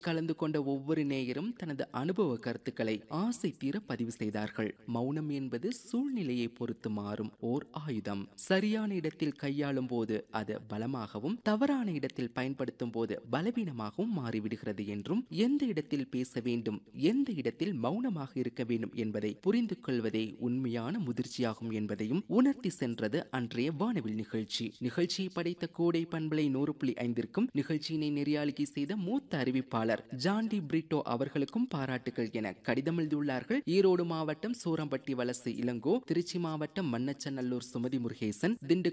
கலந்து கொண்ட ஒவ்வொரு நேயரும் தனது அனுபவ கருத்துக்களை ஆசை தீர பதிவு செய்தார்கள் மௌனம் என்பது சூழ்நிலையை பொறுத்து மாறும் ஓர் ஆயுதம் சரியான இடத்தில் கையாளும் போது அது பலமாகவும் தவறான இடத்தில் பயன்படுத்தும் போது பலவீனமாகவும் மாறிவிடுகிறது என்றும் எந்த இடத்தில் பேச வேண்டும் எந்த இடத்தில் மௌனமாக இருக்க வேண்டும் என்பதை புரிந்து கொள்வதே உண்மையான முதிர்ச்சியாகும் என்பதையும் உணர்த்தி சென்றது அன்றைய வானவில் நிகழ்ச்சி நிகழ்ச்சியை படைத்த கோடை பண்பலை நூறு புள்ளி ஐந்திற்கும் நிகழ்ச்சியினை நெறியாளுகை செய்த மூத்த அறிவிப்பாளர் ஜான்டி பிரிட்டோ அவர்களுக்கும் பாராட்டுகள் என கடிதம் எழுதியுள்ளார்கள் ஈரோடு மாவட்டம் சூரம்பட்டி வலசு இளங்கோ திருச்சி மாவட்டம் மண்ணச்சநல்லூர் சுமதி முருகேசன் திண்டுக்கல்